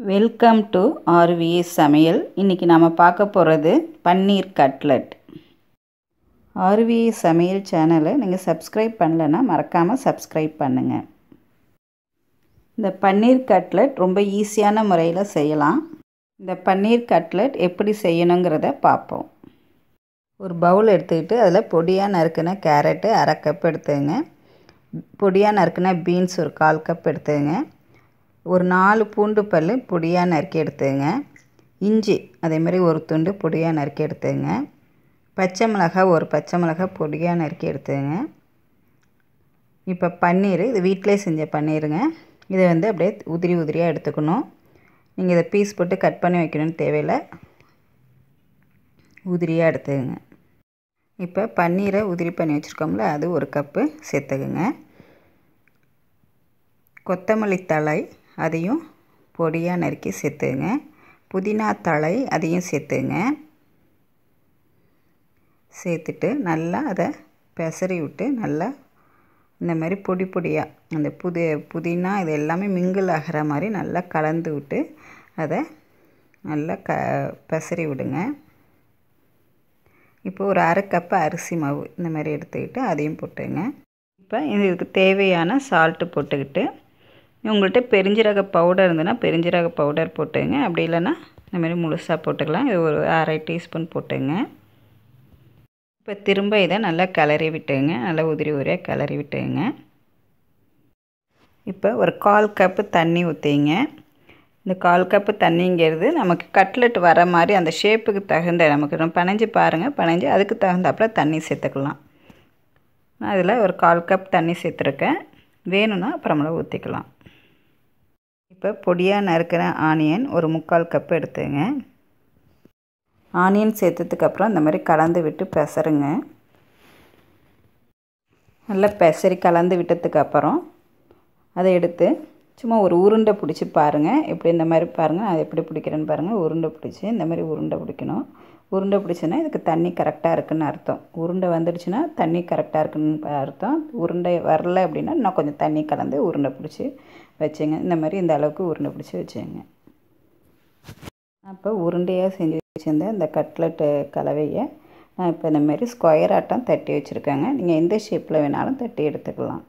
welcome to RVS சமையல் இன்றைக்கி நாம் பார்க்க போகிறது பன்னீர் கட்லட் ஆர்விஎஸ் சமையல் சேனலை நீங்கள் சப்ஸ்கிரைப் பண்ணலைன்னா மறக்காமல் சப்ஸ்கிரைப் பண்ணுங்கள் இந்த பன்னீர் கட்லட் ரொம்ப ஈஸியான முறையில் செய்யலாம் இந்த பன்னீர் கட்லட் எப்படி செய்யணுங்கிறத பார்ப்போம் ஒரு பவுல் எடுத்துக்கிட்டு அதில் பொடியாக நறுக்கின கேரட்டு அரை கப் எடுத்துங்க பொடியாக நறுக்கின பீன்ஸ் ஒரு கால் கப் எடுத்துங்க ஒரு நாலு பூண்டு பல் பொடியாக நறுக்கி எடுத்துங்க இஞ்சி அதேமாதிரி ஒரு துண்டு பொடியாக நறுக்கி எடுத்துங்க பச்சை மிளகாய் ஒரு பச்சை மிளகாய் பொடியாக நறுக்கி எடுத்துங்க இப்போ பன்னீர் இது வீட்டிலே செஞ்ச பன்னீருங்க இதை வந்து அப்படியே உதிரி உதிரியாக எடுத்துக்கணும் நீங்கள் இதை பீஸ் போட்டு கட் பண்ணி வைக்கணும்னு தேவையில்லை உதிரியாக எடுத்துக்கங்க இப்போ பன்னீரை உதிரி பண்ணி வச்சுருக்கோம்ல அது ஒரு கப்பு சேர்த்துக்குங்க கொத்தமல்லி தழை அதையும் பொடியாக நறுக்கி சேர்த்துங்க புதினா தழை அதையும் சேர்த்துங்க சேர்த்துட்டு நல்லா அதை பெசரி விட்டு நல்லா இந்த மாதிரி பொடி பொடியாக அந்த புது புதினா இது எல்லாமே மிங்கிள் ஆகிற மாதிரி நல்லா கலந்து விட்டு அதை நல்லா க பெசரி விடுங்க இப்போ ஒரு அரை கப்பு அரிசி மாவு இந்த மாதிரி எடுத்துக்கிட்டு அதையும் போட்டுங்க இப்போ இதுக்கு தேவையான சால்ட்டு போட்டுக்கிட்டு உங்கள்கிட்ட பெருஞ்சீரக பவுடர் இருந்ததுன்னா பெருஞ்சீரக பவுடர் போட்டுங்க அப்படி இல்லைன்னா இந்த மாதிரி முழுசாக போட்டுக்கலாம் இது ஒரு அரை டீஸ்பூன் போட்டுங்க இப்போ திரும்ப இதை நல்லா கிளறி விட்டுங்க நல்லா உதிரி உதிரியாக கிளறி விட்டுங்க இப்போ ஒரு கால் கப்பு தண்ணி ஊற்றிங்க இந்த கால் கப்பு தண்ணிங்கிறது நமக்கு கட்லெட் வர மாதிரி அந்த ஷேப்புக்கு தகுந்த நமக்கு பனைஞ்சு பாருங்கள் பனைஞ்சு அதுக்கு தகுந்தாப்புல தண்ணி சேர்த்துக்கலாம் நான் அதில் ஒரு கால் கப் தண்ணி சேர்த்துருக்கேன் வேணும்னா அப்புறமெல்லாம் ஊற்றிக்கலாம் இப்போ பொடியாக நறுக்கிற ஆனியன் ஒரு முக்கால் கப் எடுத்துங்க ஆனியன் சேர்த்ததுக்கப்புறம் இந்த மாதிரி கலந்து விட்டு பெசருங்க நல்லா பெசரி கலந்து விட்டதுக்கப்புறம் அதை எடுத்து சும்மா ஒரு உருண்டை பிடிச்சி பாருங்கள் எப்படி இந்த மாதிரி பாருங்கள் அது எப்படி பிடிக்கிறேன்னு பாருங்கள் உருண்டை பிடிச்சி இந்த மாதிரி உருண்டை பிடிக்கணும் உருண்டை பிடிச்சுன்னா இதுக்கு தண்ணி கரெக்டாக இருக்குதுன்னு அர்த்தம் உருண்டை வந்துடுச்சுன்னா தண்ணி கரெக்டாக இருக்குன்னு அர்த்தம் உருண்டை வரல அப்படின்னா இன்னும் கொஞ்சம் தண்ணி கலந்து உருண்டை பிடிச்சி வச்சுங்க இந்த மாதிரி இந்த அளவுக்கு உருண்டை பிடிச்சி வச்சுங்க அப்போ உருண்டையாக செஞ்சு வச்சுருந்த இந்த கட்லெட்டு கலவையை நான் இப்போ இந்த மாதிரி ஸ்கொயர் ஆட்டம் தட்டி வச்சுருக்கேங்க நீங்கள் எந்த ஷேப்பில் வேணாலும் தட்டி எடுத்துக்கலாம்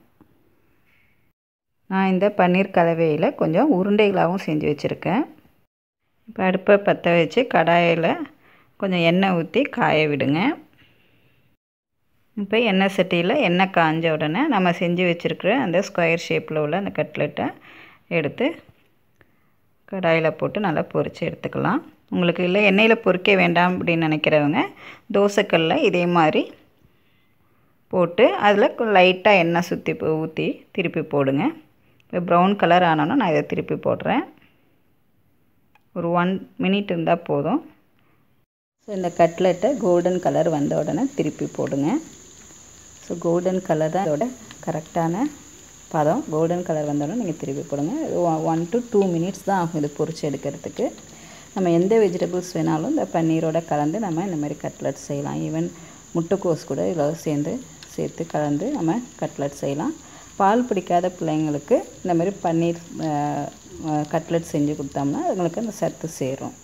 நான் இந்த பன்னீர் கலவையில் கொஞ்சம் உருண்டைகளாகவும் செஞ்சு வச்சுருக்கேன் இப்போ அடுப்பை பற்ற வச்சு கடாயில் கொஞ்சம் எண்ணெய் ஊற்றி காய விடுங்க இப்போ எண்ணெய் சட்டியில் எண்ணெய் காஞ்ச உடனே நம்ம செஞ்சு வச்சுருக்கிற அந்த ஸ்கொயர் ஷேப்பில் உள்ள அந்த கட்லெட்டை எடுத்து கடாயில் போட்டு நல்லா பொரித்து எடுத்துக்கலாம் உங்களுக்கு இல்லை எண்ணெயில் பொரிக்க வேண்டாம் அப்படின்னு நினைக்கிறவங்க தோசைக்கல்லில் இதே மாதிரி போட்டு அதில் லைட்டாக எண்ணெய் சுற்றி ஊற்றி திருப்பி போடுங்க இப்போ ப்ரௌன் கலர் ஆனோன்னா நான் இதை திருப்பி போடுறேன் ஒரு ஒன் மினிட் இருந்தால் போதும் ஸோ இந்த கட்லெட்டை கோல்டன் கலர் வந்த உடனே திருப்பி போடுங்க ஸோ கோல்டன் கலர் தான் இதோட கரெக்டான பதம் கோல்டன் கலர் வந்தோடனே நீங்கள் திருப்பி போடுங்க ஒன் டு டூ மினிட்ஸ் தான் ஆகும் இது பொரிச்சு எடுக்கிறதுக்கு நம்ம எந்த வெஜிடபிள்ஸ் வேணாலும் இந்த பன்னீரோட கலந்து நம்ம இந்த மாதிரி கட்லெட் செய்யலாம் ஈவன் முட்டைக்கோஸ் கூட இதில் சேர்ந்து சேர்த்து கலந்து நம்ம கட்லெட் செய்யலாம் பால் பிடிக்காத பிள்ளைங்களுக்கு இந்த மாதிரி பன்னீர் கட்லெட் செஞ்சு கொடுத்தோம்னா அதுங்களுக்கு அந்த சத்து சேரும்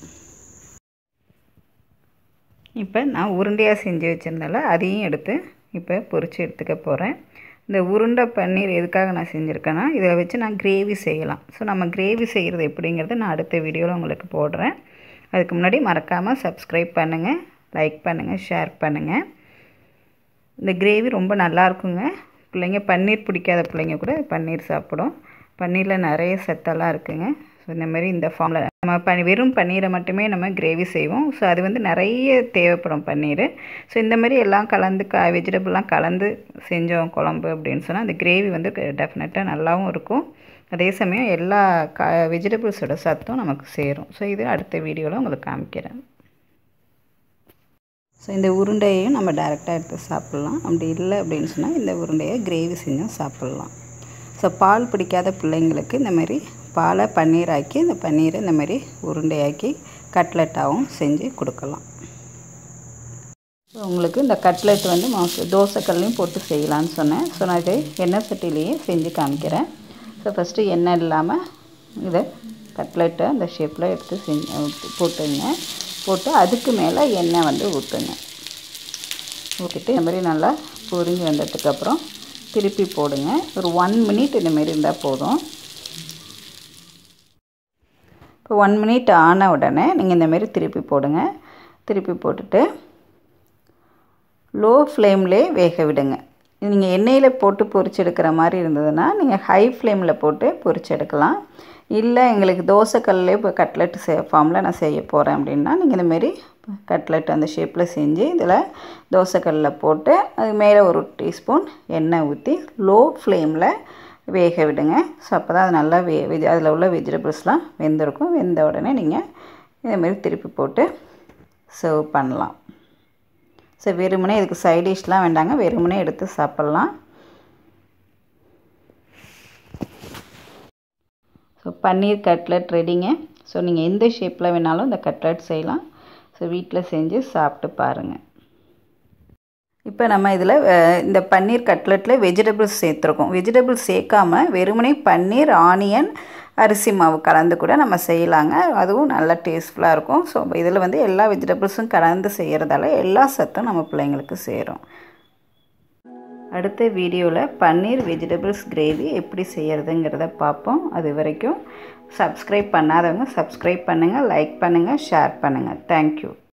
இப்போ நான் உருண்டையாக செஞ்சு வச்சுருந்தால அதையும் எடுத்து இப்போ பொரித்து எடுத்துக்க போகிறேன் இந்த உருண்டை பன்னீர் எதுக்காக நான் செஞ்சுருக்கேன்னா இதை வச்சு நான் கிரேவி செய்யலாம் ஸோ நம்ம கிரேவி செய்கிறது எப்படிங்கிறத நான் அடுத்த வீடியோவில் உங்களுக்கு போடுறேன் அதுக்கு முன்னாடி மறக்காமல் சப்ஸ்கிரைப் பண்ணுங்கள் லைக் பண்ணுங்கள் ஷேர் பண்ணுங்கள் இந்த கிரேவி ரொம்ப நல்லாயிருக்குங்க பிள்ளைங்க பன்னீர் பிடிக்காத பிள்ளைங்க கூட பன்னீர் சாப்பிடும் பன்னீரில் நிறைய சத்தெல்லாம் இருக்குங்க ஸோ இந்த மாதிரி இந்த ஃபார்மில் நம்ம ப வெறும் பன்னீரை மட்டுமே நம்ம கிரேவி செய்வோம் ஸோ அது வந்து நிறைய தேவைப்படும் பன்னீர் ஸோ இந்த மாதிரி எல்லாம் கலந்து கா வெஜிடபிள்லாம் கலந்து செஞ்சோம் குழம்பு அப்படின்னு சொன்னால் அந்த கிரேவி வந்து டெஃபினட்டாக நல்லாவும் இருக்கும் அதே சமயம் எல்லா கா வெஜிடபிள்ஸோட சத்தும் நமக்கு சேரும் ஸோ இது அடுத்த வீடியோவில் உங்களுக்கு காமிக்கிறேன் ஸோ இந்த உருண்டையையும் நம்ம டைரெக்டாக எடுத்து சாப்பிட்லாம் அப்படி இல்லை அப்படின்னு சொன்னால் இந்த உருண்டையை கிரேவி செஞ்சும் சாப்பிட்லாம் ஸோ பால் பிடிக்காத பிள்ளைங்களுக்கு இந்த மாதிரி பாலை பன்னீராக்கி இந்த பன்னீரை இந்த மாதிரி உருண்டையாக்கி கட்லெட்டாகவும் செஞ்சு கொடுக்கலாம் ஸோ உங்களுக்கு இந்த கட்லெட் வந்து மாசு தோசைக்கல்லையும் போட்டு செய்யலான்னு சொன்னேன் ஸோ நான் இதை எண்ணெய் சட்டிலேயே செஞ்சு காமிக்கிறேன் ஸோ ஃபஸ்ட்டு எண்ணெய் இல்லாமல் இதை கட்லெட்டை அந்த ஷேப்பில் எடுத்து செஞ்சு போட்டுங்க போட்டு அதுக்கு மேலே எண்ணெய் வந்து ஊற்றுங்க ஊற்றிட்டு இந்த மாதிரி நல்லா பொரிஞ்சு வந்ததுக்கப்புறம் திருப்பி போடுங்க ஒரு ஒன் மினிட் இந்தமாரி இருந்தால் போதும் இப்போ ஒன் மினிட் ஆன உடனே நீங்கள் இந்தமாரி திருப்பி போடுங்க திருப்பி போட்டுட்டு லோ ஃப்ளேம்லே வேக விடுங்க நீங்கள் எண்ணெயில் போட்டு பொரிச்சு எடுக்கிற மாதிரி இருந்ததுன்னா நீங்கள் ஹை ஃப்ளேமில் போட்டு பொரிச்சு எடுக்கலாம் இல்லை எங்களுக்கு தோசைக்கல்லே இப்போ கட்லெட் சே ஃபார்மில் நான் செய்ய போகிறேன் அப்படின்னா நீங்கள் இந்தமாரி கட்லெட் அந்த ஷேப்பில் செஞ்சு இதில் தோசைக்கல்லில் போட்டு அது மேலே ஒரு டீஸ்பூன் எண்ணெய் ஊற்றி லோ ஃப்ளேமில் வேக விடுங்க ஸோ அப்போ தான் அது நல்லா வே வெஜ் அதில் உள்ள வெஜிடபிள்ஸ்லாம் வெந்திருக்கும் வெந்த உடனே நீங்கள் இதேமாரி திருப்பி போட்டு சர்வ் பண்ணலாம் ஸோ வெறுமனே இதுக்கு சைட் டிஷ்லாம் வேண்டாங்க வெறுமனே எடுத்து சாப்பிட்லாம் ஸோ பன்னீர் கட்லெட் ரெடிங்க ஸோ நீங்கள் எந்த ஷேப்பில் வேணாலும் இந்த கட்லெட் செய்யலாம் ஸோ வீட்டில் செஞ்சு சாப்பிட்டு பாருங்கள் இப்போ நம்ம இதில் இந்த பன்னீர் கட்லெட்டில் வெஜிடபிள்ஸ் சேர்த்துருக்கோம் வெஜிடபிள்ஸ் சேர்க்காம வெறுமனே பன்னீர் ஆனியன் அரிசி மாவு கலந்து கூட நம்ம செய்யலாங்க அதுவும் நல்லா டேஸ்ட்ஃபுல்லாக இருக்கும் ஸோ இதில் வந்து எல்லா வெஜிடபிள்ஸும் கலந்து செய்கிறதால எல்லா சத்தும் நம்ம பிள்ளைங்களுக்கு சேரும் அடுத்த வீடியோவில் பன்னீர் வெஜிடபிள்ஸ் கிரேவி எப்படி செய்கிறதுங்கிறத பார்ப்போம் அது வரைக்கும் சப்ஸ்கிரைப் பண்ணாதவங்க சப்ஸ்கிரைப் பண்ணுங்கள் லைக் பண்ணுங்கள் ஷேர் பண்ணுங்கள் தேங்க்யூ